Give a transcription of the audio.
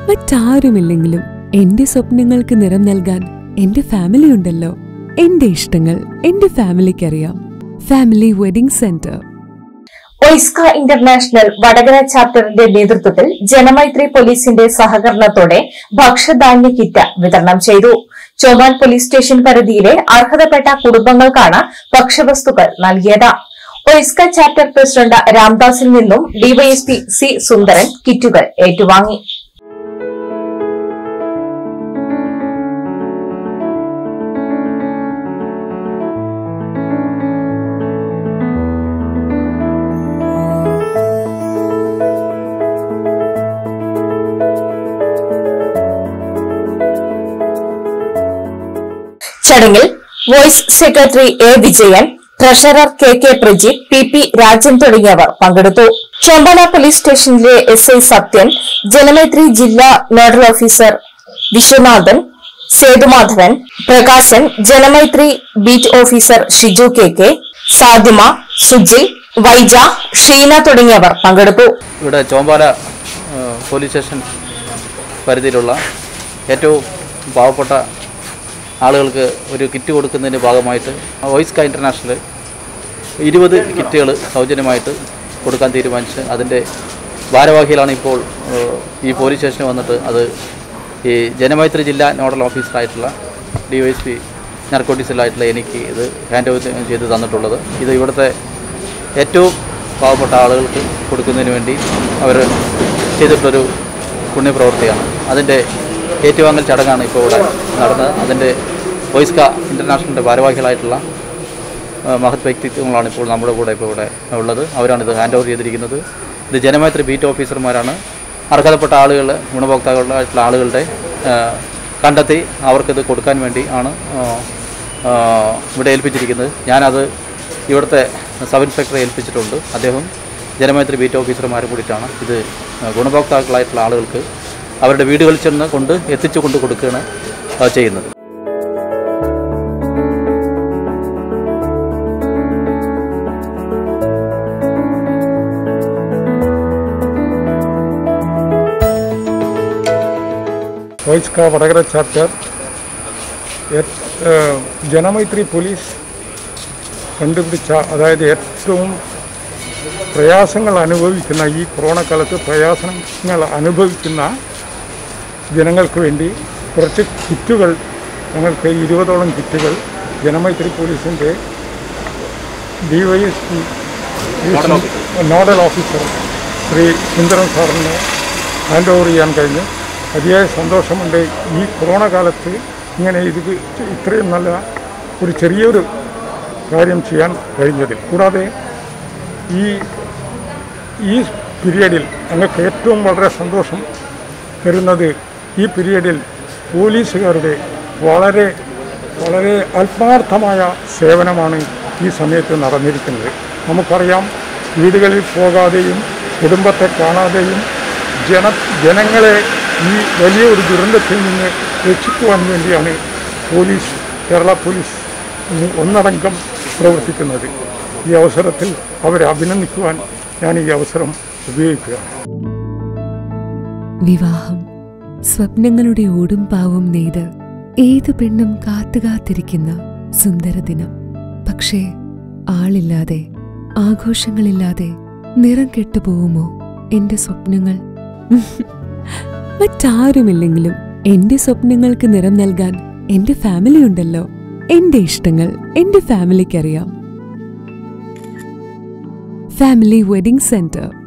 മറ്റാരുമില്ലെങ്കിലും എന്റെ സ്വപ്നങ്ങൾക്ക് നിറം നൽകാൻ എന്റെ ഫാമിലി ഉണ്ടല്ലോ എന്റെ ഇഷ്ടങ്ങൾ എന്റെ ഫാമിലിക്കറിയാം family wedding centre OISCA international Vadakara ചാപ്റ്ററിന്റെ നേതൃത്വത്തിൽ ജനമൈത്രി പോലീസിന്റെ സഹകരണത്തോടെ ഭക്ഷ്യധാന്യ കിറ്റ് വിതരണം ചെയ്തു ചോമാൻ പോലീസ് സ്റ്റേഷൻ പരിധിയിലെ അർഹതപ്പെട്ട കുടുംബങ്ങൾക്കാണ് ഭക്ഷ്യവസ്തുക്കൾ നൽകിയത് ഒയ്സ്ക ചാപ്റ്റർ പ്രസിഡന്റ് രാംദാസിൽ നിന്നും ഡിവൈഎസ്പി സി സുന്ദരൻ കിറ്റുകൾ ഏറ്റുവാങ്ങി ചടങ്ങിൽ vice secretary A Vijayan treasurer K K Prajith P P Rajan തുടങ്ങിയവർ പങ്കെടുത്തു ചോമ്പാല പോലീസ് സ്റ്റേഷനിലെ എസ് ഐ സത്യൻ ജനമൈത്രി ജില്ലാ nodal officer Viswanathan Sethumadhavan Prakashan Janamaithri beat officer Shiju K K Sadima Sujil Vaija Sheena തുടങ്ങിയവർ പങ്കെടുത്തു ഇവിടെ ചോമ്പാല ആ, പോലീസ് സ്റ്റേഷൻ പരിധിയിലുള്ള ഏറ്റവും പാവപ്പെട്ട ആളുകൾക്ക് ഒരു കിറ്റ് കൊടുക്കുന്നതിൻ്റെ ഭാഗമായിട്ട് വോയിസ്ക ഇൻ്റർനാഷണൽ ഇരുപത് കിറ്റുകൾ സൗജന്യമായിട്ട് കൊടുക്കാൻ തീരുമാനിച്ച് അതിൻ്റെ ഭാരവാഹികളാണ് ഇപ്പോൾ ആ, ഈ പോലീസ് സ്റ്റേഷനിൽ വന്നിട്ട് അത് ഈ ജനമൈത്രി ജില്ലാ നോഡൽ ഓഫീസറായിട്ടുള്ള ഡി വൈ എസ് പി നർക്കോട്ടിക്സിലായിട്ടുള്ള എനിക്ക് ഇത് ഹാൻഡ് ഓവർ ചെയ്ത് തന്നിട്ടുള്ളത് ഇത് ഇവിടുത്തെ ഏറ്റവും പാവപ്പെട്ട ആളുകൾക്ക് കൊടുക്കുന്നതിന് വേണ്ടി അവർ ചെയ്തിട്ടൊരു പുണ്യപ്രവൃത്തിയാണ് അതിൻ്റെ ഏറ്റുവാങ്ങൽ ചടങ്ങാണ് ഇപ്പോൾ ഇവിടെ നടന്നത് അതിൻ്റെ വോയിസ്ക ഇൻ്റർനാഷണലിൻ്റെ ഭാരവാഹികളായിട്ടുള്ള ആ, മഹത് വ്യക്തിത്വങ്ങളാണ് ഇപ്പോൾ നമ്മുടെ കൂടെ ഇപ്പോൾ ഇവിടെ ഉള്ളത് അവരാണ് ഇത് ഹാൻഡ് ഓവർ ചെയ്തിരിക്കുന്നത് ഇത് ജനമൈത്രി ബീറ്റ് ഓഫീസർമാരാണ് അർഹതപ്പെട്ട ആളുകൾ ഗുണഭോക്താക്കളായിട്ടുള്ള ആളുകളുടെ ആ, കണ്ടെത്തി അവർക്കിത് കൊടുക്കാൻ വേണ്ടി ആണ് ആ, ആ, ഇവിടെ ഏൽപ്പിച്ചിരിക്കുന്നത് ഞാനത് ഇവിടുത്തെ സബ് ഇൻസ്പെക്ടറെ ഏൽപ്പിച്ചിട്ടുണ്ട് അദ്ദേഹം ജനമൈത്രി ബീറ്റ് ഓഫീസർമാരും കൂടിയിട്ടാണ് ഇത് ഗുണഭോക്താക്കളായിട്ടുള്ള ആളുകൾക്ക് അവരുടെ വീടുകളിൽ ചെന്ന് കൊണ്ട് എത്തിച്ചു കൊണ്ട് കൊടുക്കുകയാണ് ആ, ചെയ്യുന്നത് വോയിസ്ക വടകര ചാപ്റ്റർ ഏ- ഏഹ് ജനമൈത്രി പോലീസ് കണ്ടുപിടിച്ച അതായത് ഏറ്റവും പ്രയാസങ്ങൾ അനുഭവിക്കുന്ന ഈ കൊറോണ കാലത്ത് പ്രയാസങ്ങൾ അനുഭവിക്കുന്ന ജനങ്ങൾക്ക് വേണ്ടി കുറച്ച് കിറ്റുകൾ ഞങ്ങൾക്ക് ഇരുപതോളം കിറ്റുകൾ ജനമൈത്രി പോലീസിൻ്റെ D Y S P nodal officer Sree Sundaran സാറിന് ഹാൻഡ് ഓവർ ചെയ്യാൻ കഴിഞ്ഞു അതിയായ സന്തോഷമുണ്ട് ഈ കൊറോണ കാലത്ത് ഇങ്ങനെ ഇത് ഇത്രയും നല്ല ഒരു ചെറിയൊരു കാര്യം ചെയ്യാൻ കഴിഞ്ഞതിൽ കൂടാതെ ഈ ഈ പീരീഡിൽ ഞങ്ങൾക്ക് ഏറ്റവും വളരെ സന്തോഷം തരുന്നത് ഈ പീരീഡിൽ പോലീസുകാരുടെ വളരെ വളരെ ആത്മാർത്ഥമായ സേവനമാണ് ഈ സമയത്ത് നടന്നിരിക്കുന്നത് നമുക്കറിയാം വീടുകളിൽ പോകാതെയും കുടുംബത്തെ കാണാതെയും ജന ജനങ്ങളെ ഈ വലിയ ഒരു ദുരന്തത്തിൽ നിന്ന് രക്ഷിക്കുവാൻ വേണ്ടിയാണ് പോലീസ് കേരള പോലീസ് ഒന്നടങ്കം പ്രവർത്തിക്കുന്നത് ഈ അവസരത്തിൽ അവരെ അഭിനന്ദിക്കുവാൻ ഞാൻ ഈ അവസരം ഉപയോഗിക്കുകയാണ് വിവാഹം സ്വപ്നങ്ങളുടെ ഓടും പാവും നെയ്ത് ഏതു പെണ്ണും കാത്തുകാത്തിരിക്കുന്ന സുന്ദരദിനം പക്ഷേ ആളില്ലാതെ ആഘോഷങ്ങളില്ലാതെ നിറം കെട്ടുപോകുമോ എന്റെ സ്വപ്നങ്ങൾ മറ്റാരുമില്ലെങ്കിലും എന്റെ സ്വപ്നങ്ങൾക്ക് നിറം നൽകാൻ എന്റെ ഫാമിലി ഉണ്ടല്ലോ എന്റെ ഇഷ്ടങ്ങൾ എന്റെ ഫാമിലിക്കറിയാം ഫാമിലി വെഡിംഗ് സെന്റർ